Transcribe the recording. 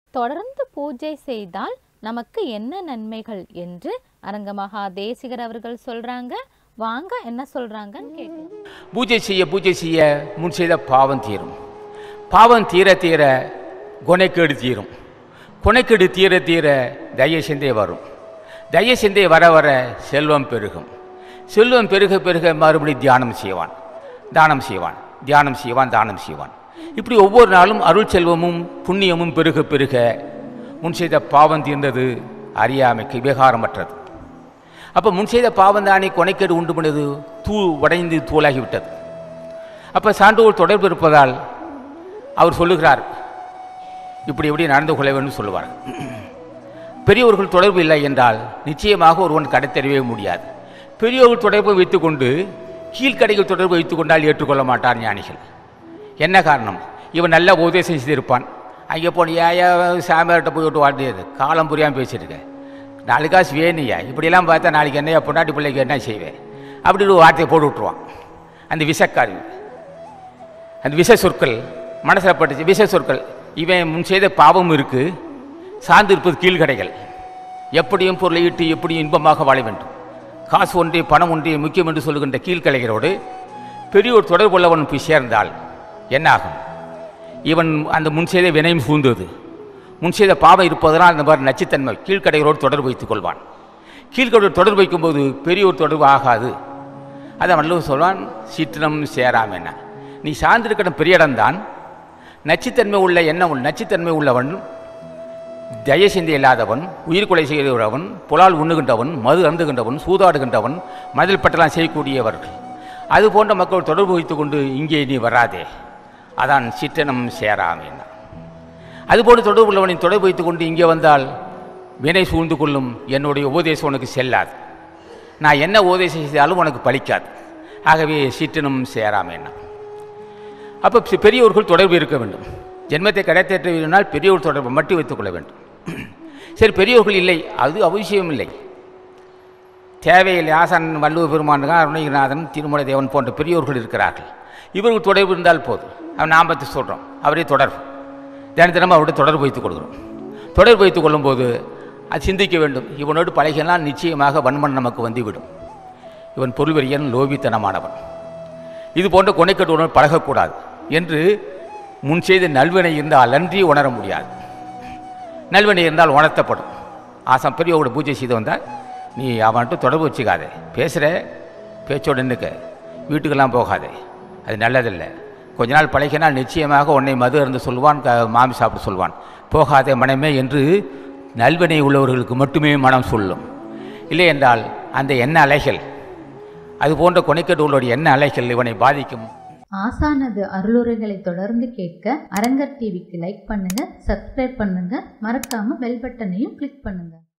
தொடர்ந்து பூஜை செய்தால் நமக்கு என்ன நன்மைகள் என்று அரங்கமகா தேசிகர் அவர்கள் சொல்றாங்க வாங்க என்ன சொல்றாங்கன்னு கேட்கலாம் பூஜை செய்ய பூஜை செய்ய முன் செய்த பாவம் தீரும் பாவம் தீர தீர குணைக்கேடு தீரும் குணைக்கேடு தீர தீர தய சிந்தை வரும் தய சிந்தை வர வர செல்வம் பெருகும் செல்வம் பெருக பெருக மறுபடியும் தியானம் செய்வான் தானம் செய்வான் தியானம் செய்வான் தானம் செய்வான் இப்படி ஒவ்வொரு நாளும் அருள் செல்வமும் புண்ணியமும் பெருக பெருக முன் செய்த பாவம் தீர்ந்தது அறியாமைக்கு விகாரமற்றது அப்போ முன் செய்த பாவம் தானே கொனைக்கேடு உண்டு பண்ணது தூ உடைந்து தூளாகிவிட்டது அப்போ சான்றோர் தொடர்பு இருப்பதால் அவர் சொல்லுகிறார் இப்படி எப்படி நடந்து கொள்ள வேண்டும் சொல்லுவார் பெரியவர்கள் தொடர்பு இல்லை என்றால் நிச்சயமாக ஒருவன் கடத்தறிவே முடியாது பெரியவர்கள் தொடர்பை வைத்துக்கொண்டு கீழ்க்கடைகள் தொடர்பு வைத்துக் கொண்டால் ஏற்றுக்கொள்ள மாட்டார் ஞானிகள் என்ன காரணம் இவன் நல்ல உபதேசம் செய்திருப்பான் அங்கே போன ஏயா சாமியார்கிட்ட போய் விட்டு வாழ்ந்தது காலம் புரியாமல் பேசியிருக்க நாலு காசு வேணுயா இப்படியெல்லாம் பார்த்தா நாளைக்கு என்னையா பொண்டாட்டி பிள்ளைக்கு என்ன செய்வேன் அப்படி ஒரு வார்த்தையை போட்டு விட்ருவான் அந்த விஷக்காரி அந்த விஷ சொற்கள் மனசில் பட்டுச்சு விஷ சொற்கள் இவன் முன் செய்த பாவம் இருக்கு சார்ந்து இருப்பது கீழ்கடைகள் எப்படியும் பொருளை ஈட்டி எப்படியும் இன்பமாக வாழ வேண்டும் காசு ஒன்றே பணம் ஒன்றே முக்கியம் என்று சொல்லுகின்ற கீழ்கலைகளோடு பெரியோர் தொடர்பு உள்ளவன் போய் சேர்ந்தால் என்ன ஆகும் இவன் அந்த முன் செய்த வினையும் சூழ்ந்தது முன் செய்த பாவம் இருப்பதனால் அந்த மாதிரி நச்சுத்தன்மை கீழ்கடைகளோடு தொடர்பு வைத்துக் கொள்வான் கீழ்கடையோடு தொடர்பு வைக்கும்போது பெரியோர் தொடர்பு ஆகாது அதை வள்ளுவர் சொல்வான் சிற்றினம் சேராம் என்ன நீ சார்ந்திருக்கிற பெரிய இடம்தான் நச்சுத்தன்மை உள்ள எண்ணம் உள்ள நச்சுத்தன்மை உள்ளவன் தயசிந்தை இல்லாதவன் உயிர் கொலை செய்கிறவன் புலால் உண்ணுகின்றவன் மது அருந்துகின்றவன் சூதாடுகின்றவன் மதில் பட்டெல்லாம் செய்யக்கூடியவர்கள் அது போன்ற மக்கள் தொடர்பு வைத்துக்கொண்டு இங்கே நீ வராதே அதான் சிற்றனம் சேராமேனா அதுபோன்று தொடர்பு உள்ளவனை தொடர்பு வைத்துக்கொண்டு இங்கே வந்தால் வினை சூழ்ந்து கொள்ளும் என்னுடைய உபதேசம் உனக்கு செல்லாது நான் என்ன உபதேசம் செய்தாலும் உனக்கு பலிக்காது ஆகவே சிற்றனும் சேராமேனா அப்போ பெ- பெரியோர்கள் தொடர்பு இருக்க வேண்டும் ஜென்மத்தை கிடைத்தேற்ற வேண்டுமானால் பெரியோர் தொடர்பை மட்டும் வைத்துக் கொள்ள வேண்டும் சரி பெரியோர்கள் இல்லை அது அவசியம் இல்லை தேவையில்லை ஆசான் வள்ளுவ பெருமான் அருணகிரிநாதன் திருமலை தேவன் போன்ற பெரியோர்கள் இருக்கிறார்கள் இவர்கள் தொடர்பு இருந்தால் போதும் அவன் நாம் பற்றி சொல்கிறோம் அவரே தொடர்பு தின தினமும் அவருடைய தொடர்பு வைத்துக் கொள்கிறோம் தொடர்பு வைத்துக் கொள்ளும்போது அது சிந்திக்க வேண்டும் இவனோடு பழகினால் நிச்சயமாக வன்மன் நமக்கு வந்துவிடும் இவன் பொருள்வெறியன் லோபித்தனமானவன் இது போன்ற கொனைக்கட்டுடன் பழகக்கூடாது என்று முன் செய்த நல்வினை இருந்தால் அன்றி உணர முடியாது நல்வினை இருந்தால் உணர்த்தப்படும் ஆசாம் பெரியவோட பூஜை செய்து வந்தால் நீ அவன்கிட்ட தொடர்பு வச்சுக்காதே பேசுகிற பேச்சோடு நின்றுக்க வீட்டுக்கெல்லாம் போகாதே அது நல்லதில்லை கொஞ்ச நாள் பழகினால் நிச்சயமாக உன்னை மது அருந்து சொல்வான் க மாமி சாப்பிட சொல்வான் போகாதே மனமே என்று நல்வினை உள்ளவர்களுக்கு மட்டுமே மனம் சொல்லும் இல்லை என்றால் அந்த எண்ண அலைகள் அது போன்ற கொனைக்கட்டுகளுடைய எண்ண அலைகள் இவனை பாதிக்கும் ஆசானது அருளுரைகளை தொடர்ந்து கேட்க அரங்கர் டிவிக்கு லைக் பண்ணுங்க சப்ஸ்கிரைப் பண்ணுங்க மறக்காம பெல் பட்டனையும் கிளிக் பண்ணுங்க